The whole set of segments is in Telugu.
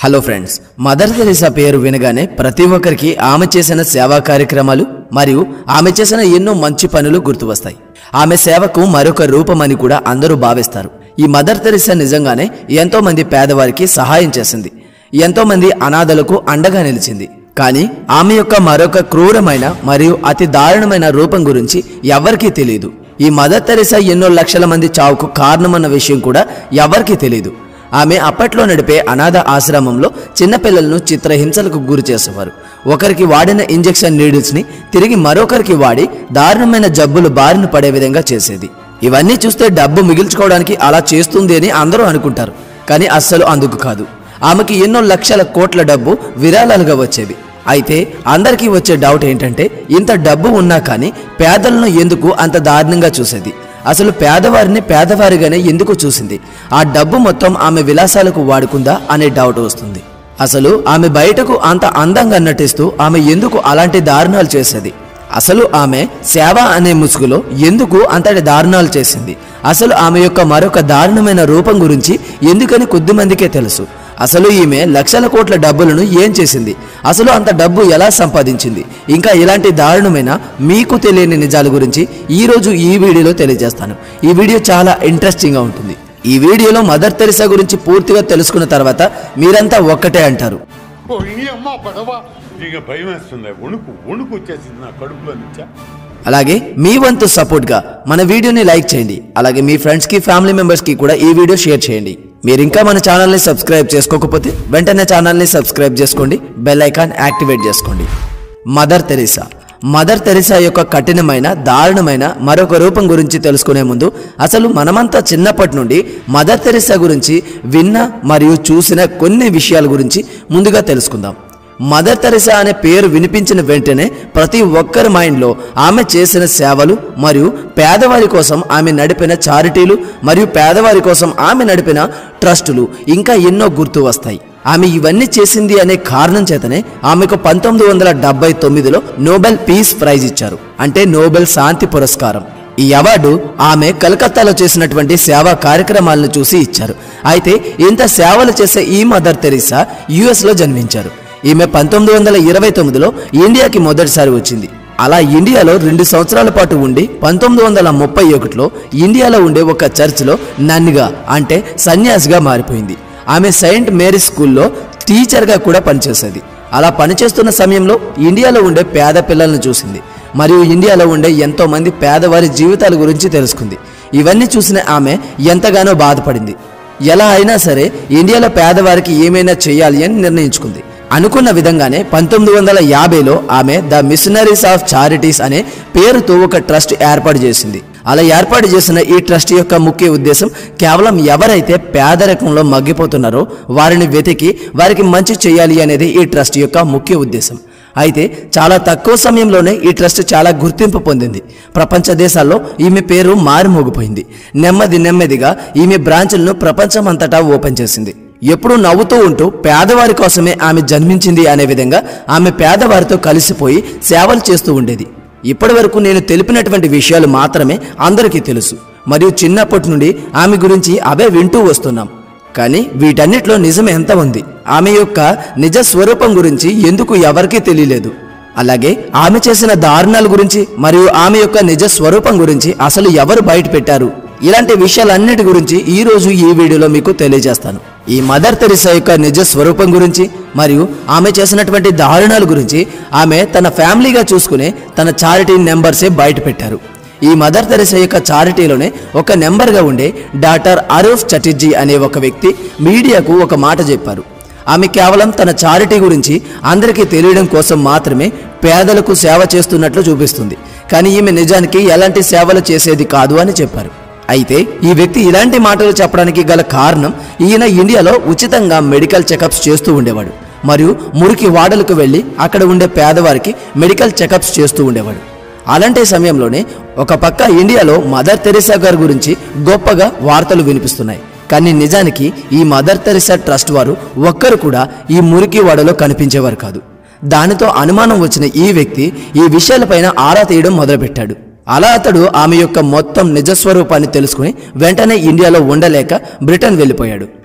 హలో ఫ్రెండ్స్ మదర్ తెరీసా పేరు వినగానే ప్రతి ఒక్కరికి ఆమె చేసిన సేవా కార్యక్రమాలు మరియు ఆమె చేసిన ఎన్నో మంచి పనులు గుర్తు వస్తాయి ఆమె సేవకు మరొక రూపమని కూడా అందరూ భావిస్తారు ఈ మదర్ తెరీసా నిజంగానే ఎంతో మంది పేదవారికి సహాయం చేసింది ఎంతో మంది అనాథలకు అండగా నిలిచింది కానీ ఆమె యొక్క మరొక క్రూరమైన మరియు అతి దారుణమైన రూపం గురించి ఎవరికీ తెలియదు ఈ మదర్ తెరీసా ఎన్నో లక్షల మంది చావుకు కారణమన్న విషయం కూడా ఎవరికీ తెలియదు ఆమె అప్పట్లో నడిపే అనాథ ఆశ్రమంలో చిన్నపిల్లలను చిత్రహింసలకు గురి చేసేవారు ఒకరికి వాడిన ఇంజెక్షన్ నీడిల్స్ని తిరిగి మరొకరికి వాడి దారుణమైన జబ్బులు బారిన పడే విధంగా చేసేది ఇవన్నీ చూస్తే డబ్బు మిగిల్చుకోవడానికి అలా చేస్తుంది అని అందరూ అనుకుంటారు కానీ అస్సలు అందుకు కాదు ఆమెకి ఎన్నో లక్షల కోట్ల డబ్బు విరాళాలుగా వచ్చేవి అయితే అందరికీ వచ్చే డౌట్ ఏంటంటే ఇంత డబ్బు ఉన్నా కానీ పేదలను ఎందుకు అంత దారుణంగా చూసేది అసలు పేదవారిని పేదవారిగానే ఎందుకు చూసింది ఆ డబ్బు మొత్తం ఆమె విలాసాలకు వాడుకుందా అనే డౌట్ వస్తుంది అసలు ఆమె బయటకు అంత అందంగా నటిస్తూ ఆమె ఎందుకు అలాంటి దారుణాలు చేసేది అసలు ఆమె సేవ అనే ముసుగులో ఎందుకు అంతటి దారుణాలు చేసింది అసలు ఆమె యొక్క మరొక దారుణమైన రూపం గురించి ఎందుకని కొద్దిమందికే తెలుసు అసలు ఈమె లక్షల కోట్ల డబ్బులను ఏం చేసింది అసలు అంత డబ్బు ఎలా సంపాదించింది ఇంకా ఇలాంటి దారుణమైన మీకు తెలియని నిజాల గురించి ఈ రోజు ఈ వీడియోలో తెలియజేస్తాను ఈ వీడియో చాలా ఇంట్రెస్టింగ్గా ఉంటుంది ఈ వీడియోలో మదర్ తెరిసా గురించి పూర్తిగా తెలుసుకున్న తర్వాత మీరంతా ఒక్కటే అంటారు పోయి అమ్మ పదవ ఇక భయం వేస్తుంది వణుకు వణుకు వచ్చేసింది నా కడుపులో నుంచా అలాగే మీ వంతు సపోర్ట్గా మన వీడియోని లైక్ చేయండి అలాగే మీ ఫ్రెండ్స్కి ఫ్యామిలీ మెంబర్స్కి కూడా ఈ వీడియో షేర్ చేయండి మీరు ఇంకా మన ఛానల్ని సబ్స్క్రైబ్ చేసుకోకపోతే వెంటనే ఛానల్ని సబ్స్క్రైబ్ చేసుకోండి బెల్ ఐకాన్ యాక్టివేట్ చేసుకోండి మదర్ తెరీసా మదర్ తెరీసా యొక్క కఠినమైన దారుణమైన మరొక రూపం గురించి తెలుసుకునే ముందు అసలు మనమంతా చిన్నప్పటి నుండి మదర్ తెరీసా గురించి విన్న మరియు చూసిన కొన్ని విషయాల గురించి ముందుగా తెలుసుకుందాం మదర్ తెరిసా అనే పేరు వినిపించిన వెంటనే ప్రతి ఒక్కరి మైండ్లో ఆమె చేసిన సేవలు మరియు పేదవారి కోసం ఆమె నడిపిన చారిటీలు మరియు పేదవారి కోసం ఆమె నడిపిన ట్రస్టులు ఇంకా ఎన్నో గుర్తు వస్తాయి ఆమె ఇవన్నీ చేసింది అనే కారణం చేతనే ఆమెకు పంతొమ్మిది వందల డెబ్బై తొమ్మిదిలో నోబెల్ పీస్ ప్రైజ్ ఇచ్చారు అంటే నోబెల్ శాంతి పురస్కారం ఈ అవార్డు ఆమె కలకత్తాలో చేసినటువంటి సేవా కార్యక్రమాలను చూసి ఇచ్చారు అయితే ఇంత సేవలు చేసే ఈ మదర్ తెరీసా యుఎస్లో జన్మించారు ఈమె పంతొమ్మిది వందల ఇరవై తొమ్మిదిలో ఇండియాకి మొదటిసారి వచ్చింది అలా ఇండియాలో రెండు సంవత్సరాల పాటు ఉండి పంతొమ్మిది వందల ముప్పై ఒకటిలో ఇండియాలో ఉండే ఒక చర్చిలో నన్నిగా అంటే సన్యాసిగా మారిపోయింది ఆమె సెయింట్ మేరీ స్కూల్లో టీచర్గా కూడా పనిచేసేది అలా పనిచేస్తున్న సమయంలో ఇండియాలో ఉండే పేద పిల్లలను చూసింది మరియు ఇండియాలో ఉండే ఎంతో మంది పేదవారి జీవితాల గురించి తెలుసుకుంది ఇవన్నీ చూసిన ఆమె ఎంతగానో బాధపడింది ఎలా అయినా సరే ఇండియాలో పేదవారికి ఏమైనా చేయాలి అని నిర్ణయించుకుంది అనుకున్న విధంగానే పంతొమ్మిది వందల యాభైలో ఆమె ద మిషనరీస్ ఆఫ్ చారిటీస్ అనే పేరుతో ఒక ట్రస్ట్ ఏర్పాటు చేసింది అలా ఏర్పాటు చేసిన ఈ ట్రస్ట్ యొక్క ముఖ్య ఉద్దేశం కేవలం ఎవరైతే పేదరికంలో మగ్గిపోతున్నారో వారిని వెతికి వారికి మంచి చేయాలి అనేది ఈ ట్రస్ట్ యొక్క ముఖ్య ఉద్దేశం అయితే చాలా తక్కువ సమయంలోనే ఈ ట్రస్ట్ చాలా గుర్తింపు పొందింది ప్రపంచ దేశాల్లో ఈమె పేరు మారుమోగిపోయింది నెమ్మది నెమ్మదిగా ఈమె బ్రాంచ్లను ప్రపంచమంతటా ఓపెన్ చేసింది ఎప్పుడూ నవ్వుతూ ఉంటూ పేదవారి కోసమే ఆమె జన్మించింది అనే విధంగా ఆమె పేదవారితో కలిసిపోయి సేవలు చేస్తూ ఉండేది ఇప్పటి వరకు నేను తెలిపినటువంటి విషయాలు మాత్రమే అందరికీ తెలుసు మరియు చిన్నప్పటి నుండి ఆమె గురించి అవే వింటూ వస్తున్నాం కానీ వీటన్నిటిలో నిజం ఎంత ఉంది ఆమె యొక్క నిజ స్వరూపం గురించి ఎందుకు ఎవరికీ తెలియలేదు అలాగే ఆమె చేసిన దారుణాల గురించి మరియు ఆమె యొక్క నిజ స్వరూపం గురించి అసలు ఎవరు బయట పెట్టారు ఇలాంటి విషయాలన్నిటి గురించి ఈ రోజు ఈ వీడియోలో మీకు తెలియజేస్తాను ఈ మదర్ తెరిసా యొక్క నిజ స్వరూపం గురించి మరియు ఆమె చేసినటువంటి దారుణాల గురించి ఆమె తన ఫ్యామిలీగా చూసుకునే తన చారిటీ నెంబర్సే బయట పెట్టారు ఈ మదర్ తెరిసా యొక్క చారిటీలోనే ఒక నెంబర్గా ఉండే డాక్టర్ అరూఫ్ చటర్జీ అనే ఒక వ్యక్తి మీడియాకు ఒక మాట చెప్పారు ఆమె కేవలం తన చారిటీ గురించి అందరికీ తెలియడం కోసం మాత్రమే పేదలకు సేవ చేస్తున్నట్లు చూపిస్తుంది కానీ ఈమె నిజానికి ఎలాంటి సేవలు చేసేది కాదు అని చెప్పారు అయితే ఈ వ్యక్తి ఇలాంటి మాటలు చెప్పడానికి గల కారణం ఈయన ఇండియాలో ఉచితంగా మెడికల్ చెకప్స్ చేస్తూ ఉండేవాడు మరియు మురికి వాడలకు వెళ్ళి అక్కడ ఉండే పేదవారికి మెడికల్ చెకప్స్ చేస్తూ ఉండేవాడు అలాంటి సమయంలోనే ఒక పక్క ఇండియాలో మదర్ తెరిసా గారి గురించి గొప్పగా వార్తలు వినిపిస్తున్నాయి కానీ నిజానికి ఈ మదర్ తెరిసా ట్రస్ట్ వారు ఒక్కరు కూడా ఈ మురికి వాడలో కనిపించేవారు కాదు దానితో అనుమానం వచ్చిన ఈ వ్యక్తి ఈ విషయాలపైన ఆరా తీయడం మొదలుపెట్టాడు అలా అతడు ఆమె యొక్క మొత్తం నిజస్వరూపాన్ని తెలుసుకుని వెంటనే ఇండియాలో ఉండలేక బ్రిటన్ వెళ్ళిపోయాడు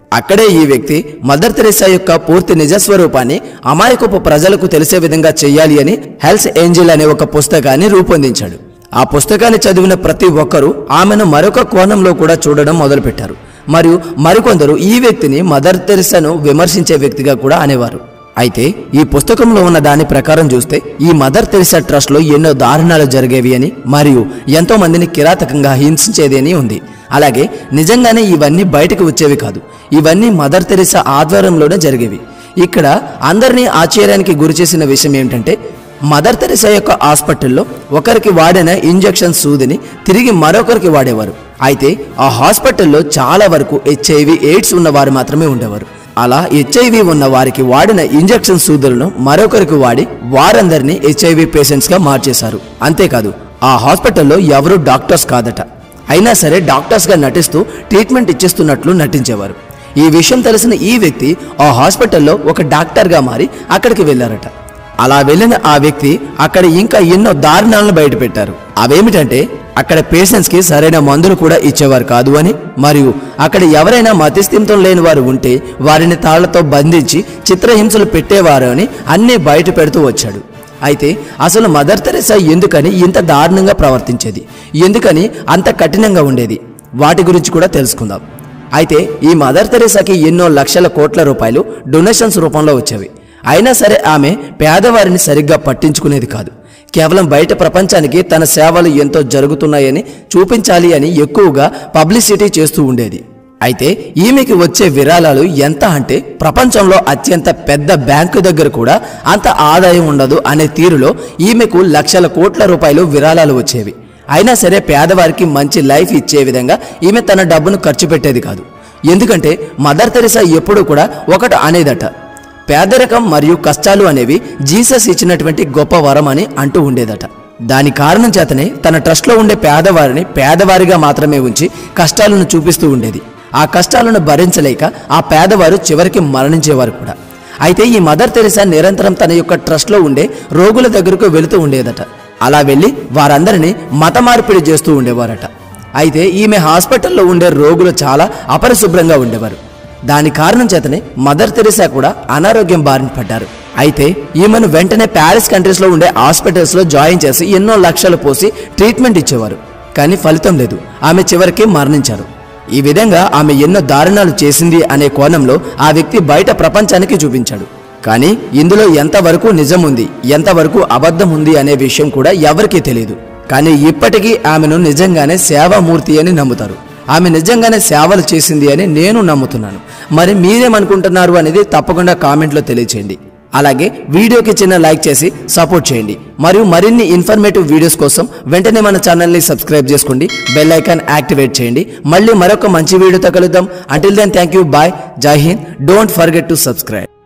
అక్కడే ఈ వ్యక్తి మదర్ తెరెసా యొక్క పూర్తి నిజస్వరూపాన్ని అమాయకపు ప్రజలకు తెలిసే విధంగా చేయాలి అని హెల్స్ ఏంజిల్ అనే ఒక పుస్తకాన్ని రూపొందించాడు ఆ పుస్తకాన్ని చదివిన ప్రతి ఒక్కరూ ఆమెను మరొక కోణంలో కూడా చూడడం మొదలుపెట్టారు మరియు మరికొందరు ఈ వ్యక్తిని మదర్ తెరెసాను విమర్శించే వ్యక్తిగా కూడా అనేవారు అయితే ఈ పుస్తకంలో ఉన్న దాని ప్రకారం చూస్తే ఈ మదర్ తెరిసా ట్రస్ట్ లో ఎన్నో దారుణాలు జరిగేవి అని మరియు ఎంతో మందిని కిరాతకంగా హింసించేది అని ఉంది అలాగే నిజంగానే ఇవన్నీ బయటకు వచ్చేవి కాదు ఇవన్నీ మదర్ తెరిసా ఆధ్వర్యంలోనే జరిగేవి ఇక్కడ అందరినీ ఆశ్చర్యానికి గురిచేసిన విషయం ఏమిటంటే మదర్ తెరిసా యొక్క హాస్పిటల్లో ఒకరికి వాడిన ఇంజెక్షన్ సూదిని తిరిగి మరొకరికి వాడేవారు అయితే ఆ హాస్పిటల్లో చాలా వరకు హెచ్ఐవి ఎయిడ్స్ ఉన్న వారు మాత్రమే ఉండేవారు అలా హెచ్ఐవి ఉన్న వారికి వాడిన ఇంజెక్షన్ సూదులను మరొకరికి వాడి వారందరినీ హెచ్ఐవి పేషెంట్స్గా మార్చేశారు అంతేకాదు ఆ హాస్పిటల్లో ఎవరు డాక్టర్స్ కాదట అయినా సరే డాక్టర్స్గా నటిస్తూ ట్రీట్మెంట్ ఇచ్చేస్తున్నట్లు నటించేవారు ఈ విషయం తెలిసిన ఈ వ్యక్తి ఆ హాస్పిటల్లో ఒక డాక్టర్గా మారి అక్కడికి వెళ్ళారట అలా వెళ్ళిన ఆ వ్యక్తి అక్కడ ఇంకా ఎన్నో దారుణాలను బయటపెట్టారు అవేమిటంటే అక్కడ పేషెంట్స్ కి సరైన మందులు కూడా ఇచ్చేవారు కాదు అని మరియు అక్కడ ఎవరైనా మతిస్థిమితం లేని వారు ఉంటే వారిని తాళ్లతో బంధించి చిత్రహింసలు పెట్టేవారు అని అన్నీ బయట పెడుతూ వచ్చాడు అయితే అసలు మదర్ తెరెసా ఎందుకని ఇంత దారుణంగా ప్రవర్తించేది ఎందుకని అంత కఠినంగా ఉండేది వాటి గురించి కూడా తెలుసుకుందాం అయితే ఈ మదర్ తెరెసాకి ఎన్నో లక్షల కోట్ల రూపాయలు డొనేషన్స్ రూపంలో వచ్చేవి అయినా సరే ఆమె పేదవారిని సరిగ్గా పట్టించుకునేది కాదు కేవలం బయట ప్రపంచానికి తన సేవలు ఎంతో జరుగుతున్నాయని చూపించాలి అని ఎక్కువగా పబ్లిసిటీ చేస్తూ ఉండేది అయితే ఈమెకి వచ్చే విరాళాలు ఎంత అంటే ప్రపంచంలో అత్యంత పెద్ద బ్యాంకు దగ్గర కూడా అంత ఆదాయం ఉండదు అనే తీరులో ఈమెకు లక్షల కోట్ల రూపాయలు విరాళాలు వచ్చేవి అయినా సరే పేదవారికి మంచి లైఫ్ ఇచ్చే విధంగా ఈమె తన డబ్బును ఖర్చు పెట్టేది కాదు ఎందుకంటే మదర్ తెరిసా ఎప్పుడూ కూడా ఒకటి అనేదట పేదరికం మరియు కష్టాలు అనేవి జీసస్ ఇచ్చినటువంటి గొప్ప వరం అని అంటూ ఉండేదట దాని కారణం చేతనే తన ట్రస్ట్లో ఉండే పేదవారిని పేదవారిగా మాత్రమే ఉంచి కష్టాలను చూపిస్తూ ఉండేది ఆ కష్టాలను భరించలేక ఆ పేదవారు చివరికి మరణించేవారు కూడా అయితే ఈ మదర్ తెరిసా నిరంతరం తన యొక్క ట్రస్ట్లో ఉండే రోగుల దగ్గరకు వెళుతూ ఉండేదట అలా వెళ్ళి వారందరినీ మత మార్పిడి చేస్తూ ఉండేవారట అయితే ఈమె హాస్పిటల్లో ఉండే రోగులు చాలా అపరిశుభ్రంగా ఉండేవారు దాని కారణం చేతనే మదర్ తెరిసా కూడా అనారోగ్యం బారిన పడ్డారు అయితే ఈమెను వెంటనే ప్యారిస్ కంట్రీస్లో ఉండే హాస్పిటల్స్లో జాయిన్ చేసి ఎన్నో లక్షలు పోసి ట్రీట్మెంట్ ఇచ్చేవారు కానీ ఫలితం లేదు ఆమె చివరికి మరణించారు ఈ విధంగా ఆమె ఎన్నో దారుణాలు చేసింది అనే కోణంలో ఆ వ్యక్తి బయట ప్రపంచానికి చూపించాడు కానీ ఇందులో ఎంతవరకు నిజం ఉంది ఎంతవరకు అబద్ధం ఉంది అనే విషయం కూడా ఎవరికీ తెలియదు కానీ ఇప్పటికీ ఆమెను నిజంగానే సేవామూర్తి అని నమ్ముతారు ఆమె నిజంగానే సేవలు చేసింది అని నేను నమ్ముతున్నాను మరి మీరేమనుకుంటున్నారు అనేది తప్పకుండా కామెంట్లో తెలియచేయండి అలాగే వీడియోకి చిన్న లైక్ చేసి సపోర్ట్ చేయండి మరియు మరిన్ని ఇన్ఫర్మేటివ్ వీడియోస్ కోసం వెంటనే మన ఛానల్ని సబ్స్క్రైబ్ చేసుకోండి బెల్ ఐకాన్ యాక్టివేట్ చేయండి మళ్ళీ మరొక మంచి వీడియోతో కలుద్దాం until then thank you bye Jai Hind don't forget to subscribe